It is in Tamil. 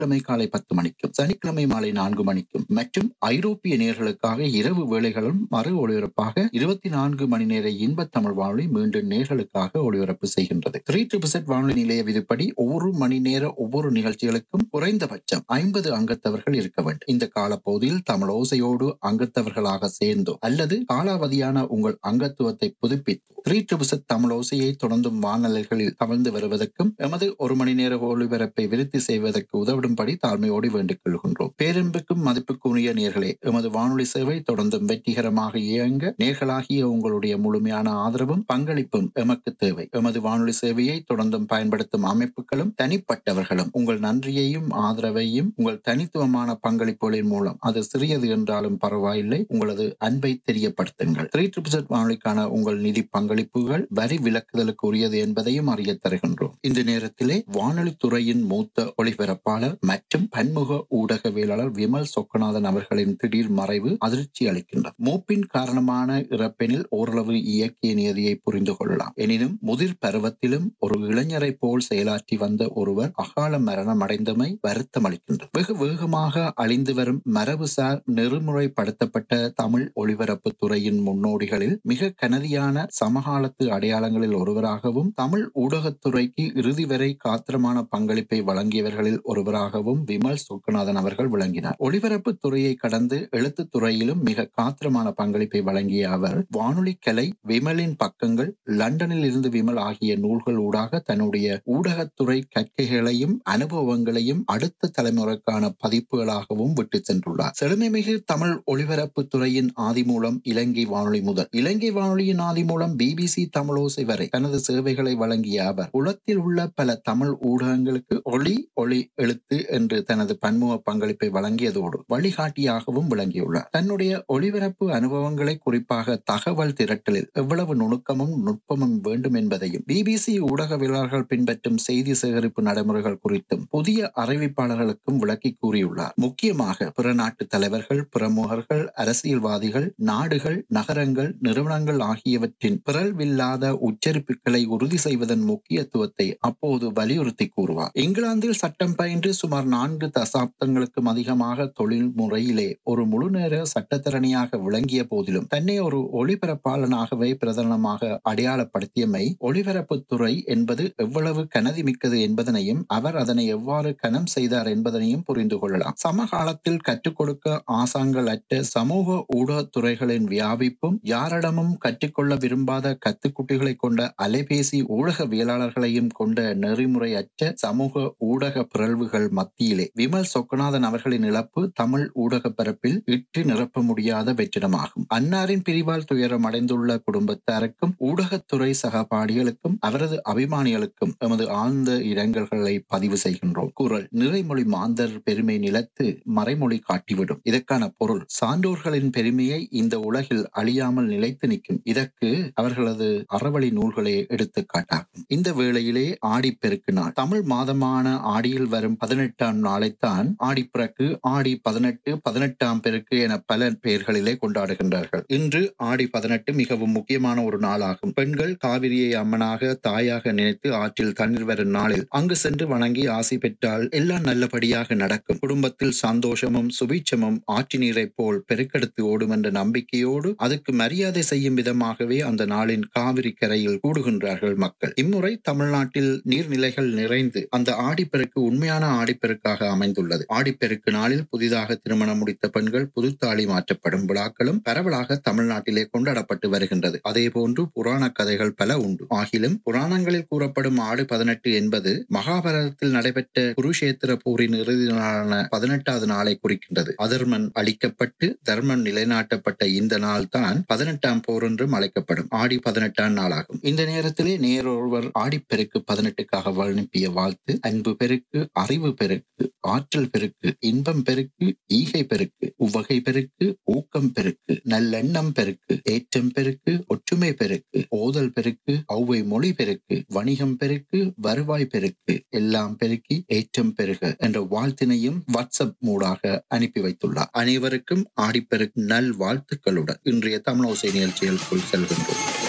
வெள்ளிக்கிழமை காலை பத்து மணிக்கும் சனிக்கிழமை மாலை நான்கு மணிக்கும் மற்றும் ஐரோப்பிய நேர்களுக்காக இரவு வேளைகளும் மறு ஒளிபரப்பாக இருபத்தி நான்கு மணி நேர இன்ப தமிழ் வானொலி மீண்டும் நேர்களுக்காக ஒளிபரப்பு செய்கின்றது த்ரீ ட்ரிபிள் வானொலி நிலைய விதிப்படி ஒவ்வொரு மணி நேர ஒவ்வொரு நிகழ்ச்சிகளுக்கும் குறைந்தபட்சம் ஐம்பது அங்கத்தவர்கள் இருக்க வேண்டும் இந்த காலப்பகுதியில் தமிழ் ஓசையோடு அங்கத்தவர்களாக சேர்ந்தோ அல்லது காலாவதியான உங்கள் அங்கத்துவத்தை புதுப்பித்து த்ரீ ட்ரிபிள் தமிழ் ஓசையை தொடர்ந்தும் வானொலிகளில் கவர்ந்து வருவதற்கும் எமது ஒரு மணி நேர ஒளிபரப்பை விருத்தி செய்வதற்கு உதவிடும்படி தாழ்மையோடு வேண்டிக் கொள்கின்றோம் பேரன்புக்கும் மதிப்புக்குரிய நேர்களே எமது வானொலி சேவை தொடர்ந்தும் வெற்றிகரமாக இயங்க நேர்களாகிய உங்களுடைய முழுமையான ஆதரவும் பங்களிப்பும் எமக்கு தேவை எமது வானொலி சேவையை தொடர்ந்தும் பயன்படுத்தும் அமைப்புகளும் தனிப்பட்டவர்களும் உங்கள் நன்றியையும் ஆதரவையும் உங்கள் தனித்துவமான பங்களிப்புகளின் மூலம் அது சிறியது என்றாலும் பரவாயில்லை உங்களது அன்பை தெரியப்படுத்துங்கள் த்ரீ ட்ரிபிள் வானொலிக்கான உங்கள் நிதி பங்களிப்புகள் வரி விலக்குதலுக்கு உரியது என்பதையும் அறிய தருகின்றோம் இந்த நேரத்திலே வானொலி துறையின் மூத்த ஒளிபரப்பாளர் மற்றும் பன்முக ஊடகவியலாளர் விமல் சொக்கநாதன் அவர்களின் திடீர் மறைவு அதிர்ச்சி அளிக்கின்றது மூப்பின் காரணமான இறப்பினில் ஓரளவு இயக்கிய நியதியை புரிந்து கொள்ளலாம் எனினும் முதிர் பருவத்திலும் ஒரு இளைஞரை போல் செயலாற்றி வந்த ஒருவர் அகால மரணம் அடைந்தமை வருத்தம் அளிக்கின்றது வெகு வேகமாக அழிந்து வரும் மரபுசார் நெறிமுறைப்படுத்தப்பட்ட தமிழ் ஒளிபரப்பு துறையின் முன்னோடிகளில் மிக கனதியான சமகாலத்து அடையாளங்களில் ஒருவராகவும் தமிழ் ஊடகத்துறைக்கு இறுதி வரை காத்திரமான பங்களிப்பை வழங்கியவர்களில் ஒருவராகவும் விமல் சொக்கநாதன் அவர்கள் விளங்கினார் ஒளிபரப்பு துறையை கடந்து எழுத்து துறையிலும் மிக காத்திரமான பங்களிப்பை வழங்கிய அவர் வானொலி கலை விமலின் பக்கங்கள் லண்டனில் இருந்து விமல் ஆகிய நூல்கள் ஊடாக தன்னுடைய ஊடகத்துறை கற்கைகளையும் அனுபவங்களையும் அடுத்த தலைமுறைக்கான பதிப்புகளாகவும் விட்டு சென்றுள்ளார் செழுமைமிகு தமிழ் ஒளிபரப்பு துறையின் ஆதி மூலம் இலங்கை வானொலி முதல் இலங்கை வானொலியின் ஆதி மூலம் பிபிசி தமிழோசை வரை தனது சேவைகளை வழங்கிய அவர் உலகத்தில் உள்ள பல தமிழ் ஊடகங்களுக்கு ஒளி ஒளி எழுத்து என்று தனது பன்முக பங்களிப்பை வழங்கியதோடு வழிகாட்டியாகவும் விளங்கியுள்ளார் தன்னுடைய ஒளிபரப்பு அனுபவங்களை குறிப்பாக தகவல் திரட்டலில் எவ்வளவு நுணுக்கமும் நுட்பமும் வேண்டும் என்பதையும் பிபிசி ஊடகவியலாளர்கள் பின்பற்றும் செய்தி சேகரிப்பு நடைமுறைகள் குறித்தும் புதிய அறிவிப்பாளர்களுக்கும் விளக்கி கூறியுள்ளார் முக்கியமாக பிற நாட்டு தலைவர்கள் பிரமுகர்கள் அரசியல்வாதிகள் நாடுகள் நகரங்கள் நிறுவனங்கள் ஆகியவற்றின் பிறழ்வில்லாத உச்சரிப்புகளை உறுதி செய்வதன் முக்கியத்துவத்தை அப்போது வலியுறுத்தி கூறுவார் இங்கிலாந்தில் சட்டம் பயின்று சுமார் நான்கு தசாப்தங்களுக்கும் அதிகமாக தொழில் முறையிலே ஒரு முழுநேர சட்டத்தரணியாக விளங்கிய போதிலும் தன்னை ஒரு ஒளிபரப்பாளனாகவே பிரதானமாக அடையாளப்படுத்தியமை ஒளிபரப்புத்துறை என்பது எவ்வளவு கனதி மிக்கது என்பதனையும் அவர் அதனை எவ்வாறு கனம் செய்தார் என்பதனையும் புரிந்து கொள்ளலாம் சமகாலத்தில் கற்றுக் கொடுக்க ஆசாங்கள் அற்ற சமூக ஊடகத்துறைகளின் வியாபிப்பும் யாரிடமும் கற்றுக்கொள்ள விரும்பாத கத்துக்குட்டிகளை கொண்ட அலைபேசி ஊடகவியலாளர்களையும் கொண்ட நெறிமுறையற்ற சமூக ஊடக பிறழ்வுகள் மத்தியிலே விமல் சொக்கநாதன் அவர்களின் இழப்பு தமிழ் ஊடக பரப்பில் இட்டு நிரப்ப முடியாத வெற்றிடமாகும் அன்னாரின் பிரிவால் துயரம் அடைந்துள்ள குடும்பத்தாருக்கும் ஊடகத்துறை சகபாடிகளுக்கும் அவரது அபிமானிகளுக்கும் எமது ஆழ்ந்த இரங்கல்களை பதிவு செய்கின்றோம் குரல் நிறைமொழி மாந்தர் பெருமை நிலத்து மறைமொழி காட்டிவிடும் இதற்கான பொருள் சான்றோர்களின் பெருமையை இந்த உலகில் அழியாமல் நிலைத்து நிற்கும் இதற்கு அவர்களது அறவழி நூல்களே எடுத்துக்காட்டாகும் இந்த வேளையிலே ஆடிப்பெருக்கு நாள் தமிழ் மாதமான ஆடியில் வரும் பதினெட்டாம் நாளைத்தான் ஆடிப்பிறக்கு ஆடி பதினெட்டு பதினெட்டாம் பெருக்கு என பல பெயர்களிலே கொண்டாடுகின்றார்கள் இன்று ஆடி பதினெட்டு மிகவும் முக்கியமான ஒரு நாளாகும் பெண்கள் காவிரியை அம்மனாக தாயாக நினைத்து ஆற்றில் தண்ணீர் வரும் நாளில் அங்கு சென்று வணங்கி ஆசை பெற்றால் எல்லாம் நல்லபடியாக நடக்கும் குடும்பத்தில் சந்தோஷமும் சுபீட்சமும் ஆற்றி நீரை போல் பெருக்கெடுத்து ஓடும் என்ற நம்பிக்கையோடு அதுக்கு மரியாதை செய்யும் விதமாகவே அந்த நாளின் காவிரி கரையில் கூடுகின்றார்கள் மக்கள் இம்முறை தமிழ்நாட்டில் நீர்நிலைகள் நிறைந்து அந்த ஆடிப்பெருக்கு உண்மையான ஆடிப்பெருக்காக அமைந்துள்ளது ஆடிப்பெருக்கு நாளில் புதிதாக திருமணம் முடித்த பெண்கள் புதுத்தாளி மாற்றப்படும் விழாக்களும் பரவலாக தமிழ்நாட்டிலே கொண்டாடப்பட்டு வருகின்றது அதே போன்று புராண கதைகள் பல உண்டு ஆகிலும் புராணங்களில் கூறப்படும் ஆடு பதினெட்டு என்பது மகாபாரதத்தில் நடைபெற்ற குருஷேத்திர போரின் இறுதி நாளான பதினெட்டாவது நாளை குறிக்கின்றது அதர்மன் அழிக்கப்பட்டு தர்மன் நிலைநாட்டப்பட்ட இந்த நாள் தான் பதினெட்டாம் போர் என்றும் அழைக்கப்படும் ஆடி பதினெட்டாம் நாளாகும் இந்த நேரத்திலே நேரொருவர் ஆடிப்பெருக்கு பதினெட்டுக்காக வழங்கிய வாழ்த்து அன்பு பெருக்கு அறிவு பெருக்கு ஆற்றல் பெருக்கு இன்பம் பெருக்கு ஈகை பெருக்கு உவகை பெருக்கு ஊக்கம் பெருக்கு நல்லெண்ணம் பெருக்கு ஏற்றம் பெருக்கு ஒற்றுமை பெருக்கு ஓதல் பெருக்கு ஔவை மொழி பெருக்கு வணிகம் பெருக்கு வருவாய் பெருக்கு எல்லாம் பெருக்கி ஏற்றம் பெருக என்ற வாழ்த்தினையும் வாட்ஸ்அப் மூடாக அனுப்பி வைத்துள்ளார் அனைவருக்கும் ஆடிப்பெருக்கு நல் வாழ்த்துக்களுடன் இன்றைய தமிழோசை நிகழ்ச்சிகளுக்குள் செல்கின்றோம்